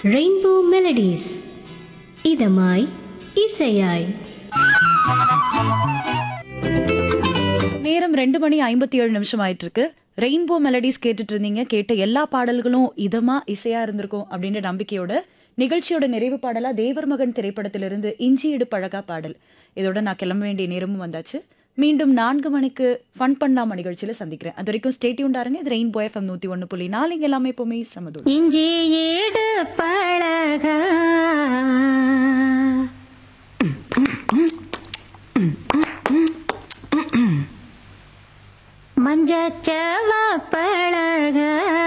rainbow melodies இதமாய் இசையாய் நேரம் ரெண்டு மணி ஐம்பத்தி ஏழு நிமிஷம் ஆயிட்டு இருக்கு ரெயின்போ மெலடிஸ் கேட்டுட்டு இருந்தீங்க கேட்ட எல்லா பாடல்களும் இதமா இசையா இருந்திருக்கும் அப்படின்ற நம்பிக்கையோட நிகழ்ச்சியோட நிறைவு பாடலா தேவர் மகன் திரைப்படத்திலிருந்து இஞ்சியிடு பழகா பாடல் இதோட நான் கிளம்ப வேண்டிய நேரமும் வந்தாச்சு மீண்டும் நான்கு மணிக்கு ஃபன் பண்ணலாமா நிகழ்ச்சியில சந்திக்கிறேன் அது வரைக்கும் ஸ்டேட்யூண்டாருங்க இது ரெயின்போ எஃப்எம் நூத்தி ஒன்று புள்ளி நாலு இங்க எல்லாமே எப்பவுமே சமதூர் இஞ்சி ஈடு பழக மஞ்சச்சவ பழக